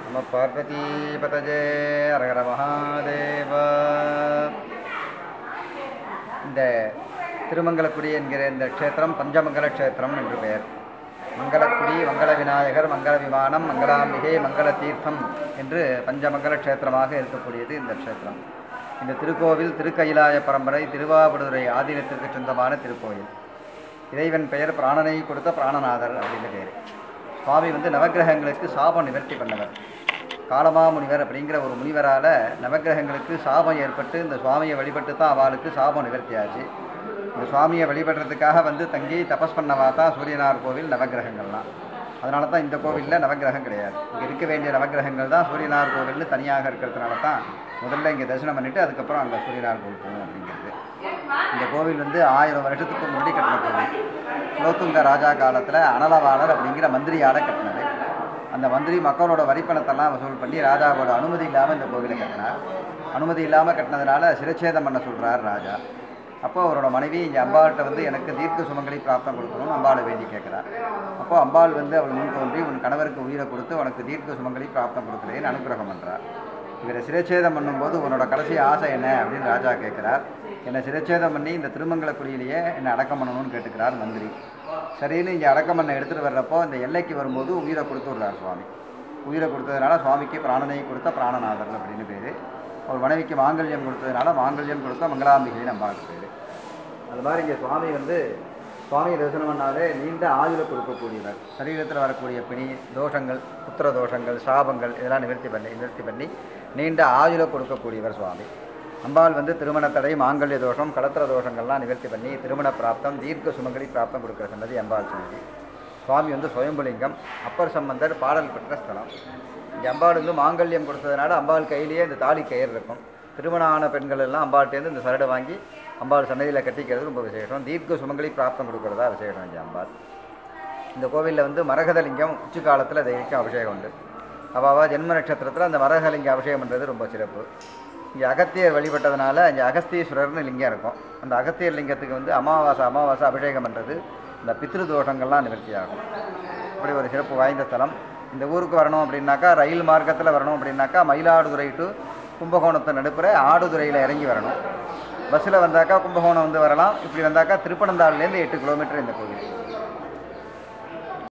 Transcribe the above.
நம பார்வதிபதஜே அரகர மகாதேவ இந்த திருமங்கலக்குடி என்கிற இந்த க்ஷேத்திரம் பஞ்சமங்கல க்ஷேத்திரம் என்று பெயர் மங்களக்குடி மங்கள விநாயகர் மங்கள விமானம் மங்களாம்பிகை மங்கள தீர்த்தம் என்று பஞ்சமங்கல க்ஷேத்திரமாக இருக்கக்கூடியது இந்த க்ஷேத்திரம் இந்த திருக்கோவில் திருக்கயிலாய பரம்பரை திருவாவடுதுறை ஆதீனத்திற்கு சொந்தமான திருக்கோயில் இறைவன் பெயர் பிராணனை கொடுத்த பிராணநாதர் அப்படின்னு பேர் சுவாமி வந்து நவக்கிரகங்களுக்கு சாபம் நிவர்த்தி பண்ணவர் காலமா முனிவர் அப்படிங்கிற ஒரு முனிவரால் நவக்கிரகங்களுக்கு சாபம் ஏற்பட்டு இந்த சுவாமியை வழிபட்டு தான் அவளுக்கு சாபம் நிவர்த்தி ஆச்சு இந்த சுவாமியை வழிபடுறதுக்காக வந்து தங்கி தபஸ் பண்ணவா தான் சூரியனார் கோவில் நவக்கிரகங்கள்லாம் அதனால தான் இந்த கோவிலில் நவக்கிரகம் கிடையாது இங்கே இருக்க வேண்டிய நவக்கிரகங்கள் தான் சூரியனார் கோவில்னு தனியாக இருக்கிறதுனால தான் முதல்ல இங்கே தரிசனம் பண்ணிவிட்டு அதுக்கப்புறம் அங்கே சூரியனார் கோவில் போகணும் அப்படிங்கிறது இந்த கோவில் வந்து ஆயிரம் வருஷத்துக்கு முன்னாடி கட்டின கோவில் குலோத்துங்க ராஜா காலத்தில் அனலவாளர் அப்படிங்கிற மந்திரியால் கட்டினது அந்த மந்திரி மக்களோட வரிப்பணத்தெல்லாம் வசூல் பண்ணி ராஜாவோட அனுமதி இல்லாமல் இந்த கோவிலை கட்டினார் அனுமதி இல்லாமல் கட்டினதுனால சிரச்சேதம் பண்ண சொல்கிறார் ராஜா அப்போ அவரோட மனைவி இங்கே அம்பாள்கிட்ட வந்து எனக்கு தீர்க்க சுமங்கலி பிராப்தம் கொடுக்கணும்னு அம்பாளை வேண்டி கேட்குறார் அப்போ அம்பாள் வந்து அவள் முன் தோன்றி உன் கணவருக்கு உயிரை கொடுத்து உனக்கு தீர்க்க சுமங்கலி பிராப்தம் கொடுக்குறேன்னு அனுகிரகம் பண்ணுறார் இவரை சிரச்சேதம் பண்ணும்போது உன்னோட கடைசி ஆசை என்ன அப்படின்னு ராஜா கேட்குறார் என்னை சிரச்சேதம் பண்ணி இந்த திருமங்கலக்குடியிலேயே என்னை அடக்கம் பண்ணணும்னு கேட்டுக்கிறார் மந்திரி சரின்னு இங்கே அடக்கம் பண்ண எடுத்துகிட்டு வர்றப்போ இந்த எல்லைக்கு வரும்போது உயிரை கொடுத்து விடுறார் சுவாமி உயிரை கொடுத்ததுனால சுவாமிக்கு பிராணனை கொடுத்த பிராணநாதர் அப்படின்னு பேர் அவர் மனைவிக்கு மாங்கல்யம் கொடுத்ததுனால மாங்கல்யம் கொடுத்த மங்களாம்பிகை அம்பாவுக்கு பேர் அது மாதிரி இங்கே சுவாமி வந்து சுவாமி தரிசனம் பண்ணாலே நீண்ட ஆயுள கொடுக்கக்கூடியவர் சரீரத்தில் வரக்கூடிய பிணி தோஷங்கள் புத்திர தோஷங்கள் சாபங்கள் இதெல்லாம் நிவர்த்தி பண்ணி நிவர்த்தி பண்ணி நீண்ட ஆயுள கொடுக்கக்கூடியவர் சுவாமி அம்பாள் வந்து திருமண தடை மாங்கல்ய தோஷம் கலத்திர தோஷங்கள்லாம் நிவர்த்தி பண்ணி திருமண பிராப்தம் தீர்க்க சுமங்கலி பிராப்தம் கொடுக்குற சன்னதி அம்பாள் சன்னதி சுவாமி வந்து சுயம்புலிங்கம் அப்பர் சம்பந்தர் பாடல் பெற்ற ஸ்தலம் இங்கே அம்பாள் வந்து மாங்கல்யம் கொடுத்ததுனால அம்பாள் கையிலேயே இந்த தாலி கயிறு இருக்கும் திருமணம் ஆன பெண்கள் எல்லாம் அம்பாள்கிட்டேருந்து இந்த சரடை வாங்கி அம்பாள் சன்னதியில் கட்டிக்கிறது ரொம்ப விசேஷம் தீர்க்க சுமங்கலி பிராப்தம் கொடுக்குறதா விசேஷம் இங்கே அம்பாள் இந்த கோவிலில் வந்து மரகதலிங்கம் உச்சி காலத்தில் தைரியம் அபிஷேகம் உண்டு அவாவா ஜென்ம நட்சத்திரத்தில் அந்த மரகலிங்க அபிஷேகம் பண்ணுறது ரொம்ப சிறப்பு இங்கே அகத்தியர் வழிபட்டதுனால இங்கே அகஸ்தீஸ்வரர்னு லிங்கம் இருக்கும் அந்த அகத்தியர் லிங்கத்துக்கு வந்து அமாவாசை அமாவாசை அபிஷேகம் பண்ணுறது இந்த பித்ரு தோஷங்கள்லாம் நிவர்த்தி ஆகும் இப்படி ஒரு சிறப்பு வாய்ந்த ஸ்தலம் இந்த ஊருக்கு வரணும் அப்படின்னாக்கா ரயில் மார்க்கத்தில் வரணும் அப்படின்னாக்கா மயிலாடுதுறை டு கும்பகோணத்தை நடுப்புற ஆடுதுறையில் இறங்கி வரணும் பஸ்ஸில் வந்தாக்கா கும்பகோணம் வந்து வரலாம் இப்படி வந்தாக்கா திருப்பனந்தாள்லேருந்து எட்டு கிலோமீட்டர் இந்த கோவில்